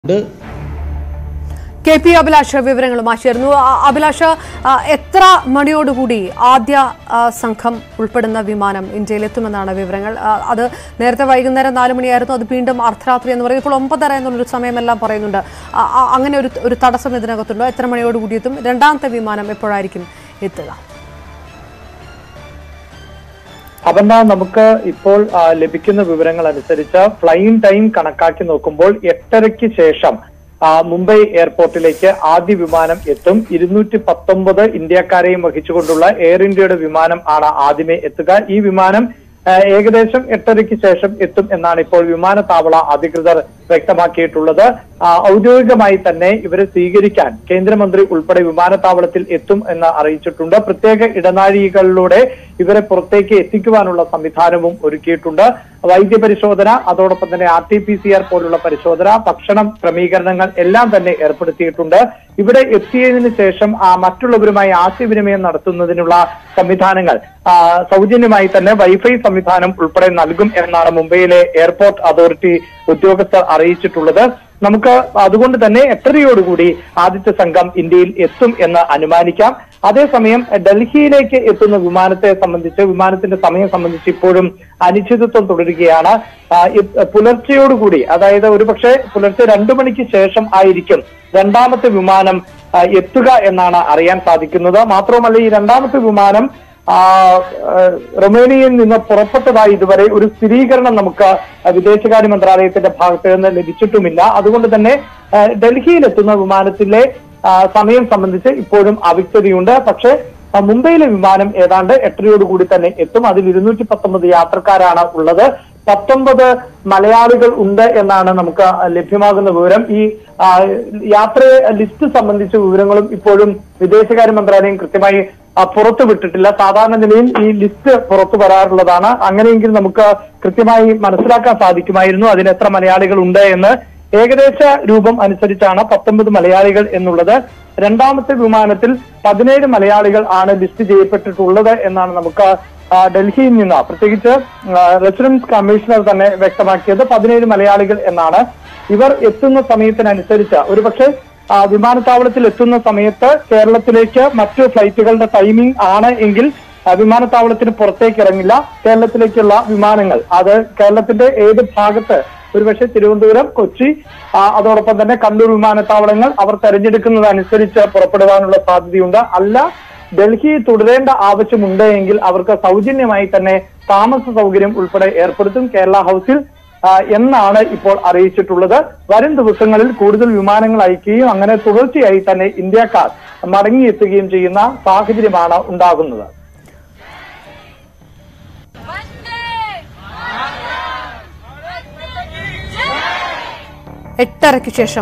ഉണ്ട് K P Abhilash വിവരങ്ങളുമായി ചേർന്നു ആ, അഭിലാഷ് ആ, എത്ര മണിയോടുകൂടി ആദ്യ ആ, സംഘം ഉൾപ്പെടുന്ന വിമാനം ഇന്ത്യയിലെത്തുമെന്നാണ് വിവരങ്ങൾ ആ, അത് നേരത്തെ വൈകുന്നേരം നാല് മണിയായിരുന്നു അത് വീണ്ടും അർദ്ധരാത്രി എന്ന് പറയുന്നത് ഇപ്പോൾ ഒമ്പതര എന്നുള്ളൊരു സമയമെല്ലാം പറയുന്നുണ്ട് ആ, ആ, അങ്ങനെ ഒരു ഒരു തടസ്സം ഇതിനകത്തുണ്ടോ എത്ര മണിയോടുകൂടി എത്തും രണ്ടാമത്തെ വിമാനം എപ്പോഴായിരിക്കും എത്തുക അപർണ നമുക്ക് ഇപ്പോൾ ആ, ലഭിക്കുന്ന വിവരങ്ങൾ അനുസരിച്ച് ഫ്ലൈയിങ് ടൈം കണക്കാക്കി നോക്കുമ്പോൾ എട്ടരയ്ക്ക് ശേഷം ആ, മുംബൈ എയർപോർട്ടിലേക്ക് ആദ്യ വിമാനം എത്തും ഇരുന്നൂറ്റി പത്തൊമ്പത് ഇന്ത്യക്കാരെയും വഹിച്ചുകൊണ്ടുള്ള എയർ ഇന്ത്യയുടെ വിമാനം ആണ് ആദ്യമേ എത്തുക ഈ വിമാനം ആ, ഏകദേശം എട്ടരയ്ക്ക് ശേഷം എത്തും എന്നാണ് ഇപ്പോൾ വിമാനത്താവള അധികൃതർ വ്യക്തമാക്കിയിട്ടുള്ളത് ആ, ഔദ്യോഗികമായി തന്നെ ഇവരെ സ്വീകരിക്കാൻ കേന്ദ്രമന്ത്രി ഉൾപ്പെടെ വിമാനത്താവളത്തിൽ എത്തും എന്ന് അറിയിച്ചിട്ടുണ്ട് പ്രത്യേക ഇടനാഴികളിലൂടെ ഇവരെ പുറത്തേക്ക് എത്തിക്കുവാനുള്ള സംവിധാനവും ഒരുക്കിയിട്ടുണ്ട് വൈദ്യപരിശോധന അതോടൊപ്പം തന്നെ R T P C R പോലുള്ള പരിശോധന ഭക്ഷണം ക്രമീകരണങ്ങൾ എല്ലാം തന്നെ ഏർപ്പെടുത്തിയിട്ടുണ്ട് ഇവിടെ എത്തിയതിനു ശേഷം ആ മറ്റുള്ളവരുമായി ആശയവിനിമയം നടത്തുന്നതിനുള്ള സംവിധാനങ്ങൾ ആ, സൗജന്യമായി തന്നെ വൈഫൈ സംവിധാനം ഉൾപ്പെടെ നൽകും എന്നാണ് മുംബൈയിലെ എയർപോർട്ട് അതോറിറ്റി ഉദ്യോഗസ്ഥർ അറിയിച്ചിട്ടുള്ളത് നമുക്ക് അതുകൊണ്ട് തന്നെ എട്ടരയോടുകൂടി ആദ്യത്തെ സംഘം ഇന്ത്യയിൽ എത്തും എന്ന് അനുമാനിക്കാം അതേസമയം ഡൽഹിയിലേക്ക് എത്തുന്ന വിമാനത്തെ സംബന്ധിച്ച് വിമാനത്തിന്റെ സമയം സംബന്ധിച്ച് ഇപ്പോഴും അനിശ്ചിതത്വം തുടരുകയാണ് ആ, ഇ- പുലർച്ചയോടുകൂടി അതായത് ഒരുപക്ഷെ പുലർച്ചെ രണ്ടു മണിക്ക് ശേഷം ആയിരിക്കും രണ്ടാമത്തെ വിമാനം ആ, എത്തുക എന്നാണ് അറിയാൻ സാധിക്കുന്നത് മാത്രവുമല്ല ഈ രണ്ടാമത്തെ വിമാനം ആ, ആ, റൊമേനിയയിൽ നിന്ന് പുറപ്പെട്ടതായി ഇതുവരെ ഒരു സ്ഥിരീകരണം നമുക്ക് വിദേശകാര്യ മന്ത്രാലയത്തിന്റെ ഭാഗത്ത് നിന്ന് ലഭിച്ചിട്ടുമില്ല അതുകൊണ്ട് തന്നെ ആ, ഡൽഹിയിലെത്തുന്ന വിമാനത്തിലെ ആ, സമയം സംബന്ധിച്ച് ഇപ്പോഴും അവ്യക്തതയുണ്ട് പക്ഷേ ആ, മുംബൈയിലെ വിമാനം ഏതാണ്ട് എട്ടരയോടുകൂടി തന്നെ എത്തും അതിൽ ഇരുന്നൂറ്റി പത്തൊമ്പത് യാത്രക്കാരാണ് ഉള്ളത് പത്തൊമ്പത് മലയാളികൾ ഉണ്ട് എന്നാണ് നമുക്ക് ലഭ്യമാകുന്ന വിവരം ഈ ആ, യാത്ര ലിസ്റ്റ് സംബന്ധിച്ച വിവരങ്ങളും ഇപ്പോഴും വിദേശകാര്യ മന്ത്രാലയം കൃത്യമായി ആ, പുറത്തു വിട്ടിട്ടില്ല സാധാരണ നിലയിൽ ഈ ലിസ്റ്റ് പുറത്തു വരാറുള്ളതാണ് അങ്ങനെയെങ്കിൽ നമുക്ക് കൃത്യമായി മനസ്സിലാക്കാൻ സാധിക്കുമായിരുന്നു അതിന് എത്ര മലയാളികൾ ഉണ്ട് എന്ന് ഏകദേശ രൂപം അനുസരിച്ചാണ് പത്തൊമ്പത് മലയാളികൾ എന്നുള്ളത് രണ്ടാമത്തെ വിമാനത്തിൽ പതിനേഴ് മലയാളികൾ ആണ് ലിസ്റ്റ് ചെയ്യപ്പെട്ടിട്ടുള്ളത് എന്നാണ് നമുക്ക് ആ, ഡൽഹിയിൽ നിന്ന് പ്രത്യേകിച്ച് ആ, റെസിഡൻസ് കമ്മീഷണർ തന്നെ വ്യക്തമാക്കിയത് പതിനേഴ് മലയാളികൾ എന്നാണ് ഇവർ എത്തുന്ന സമയത്തിനനുസരിച്ച് ഒരുപക്ഷെ ആ, വിമാനത്താവളത്തിൽ എത്തുന്ന സമയത്ത് കേരളത്തിലേക്ക് മറ്റു ഫ്ലൈറ്റുകളുടെ ടൈമിംഗ് ആണ് എങ്കിൽ ആ, വിമാനത്താവളത്തിന് പുറത്തേക്ക് ഇറങ്ങില്ല കേരളത്തിലേക്കുള്ള വിമാനങ്ങൾ അത് കേരളത്തിന്റെ ഏത് ഭാഗത്ത് ഒരുപക്ഷെ തിരുവനന്തപുരം കൊച്ചി ആ, അതോടൊപ്പം തന്നെ കണ്ണൂർ വിമാനത്താവളങ്ങൾ അവർ തെരഞ്ഞെടുക്കുന്നതനുസരിച്ച് പുറപ്പെടുവാനുള്ള സാധ്യതയുണ്ട് അല്ല ഡൽഹി തുടരേണ്ട ആവശ്യമുണ്ട് എങ്കിൽ അവർക്ക് സൗജന്യമായി തന്നെ താമസ സൗകര്യം ഉൾപ്പെടെ ഏർപ്പെടുത്തും കേരള ഹൗസിൽ ആ, എന്നാണ് ഇപ്പോൾ അറിയിച്ചിട്ടുള്ളത് വരും ദിവസങ്ങളിൽ കൂടുതൽ വിമാനങ്ങൾ അയക്കുകയും അങ്ങനെ തുടർച്ചയായി തന്നെ ഇന്ത്യക്കാർ മടങ്ങിയെത്തുകയും ചെയ്യുന്ന സാഹചര്യമാണ് ഉണ്ടാകുന്നത് എട്ടരയ്ക്ക് ശേഷം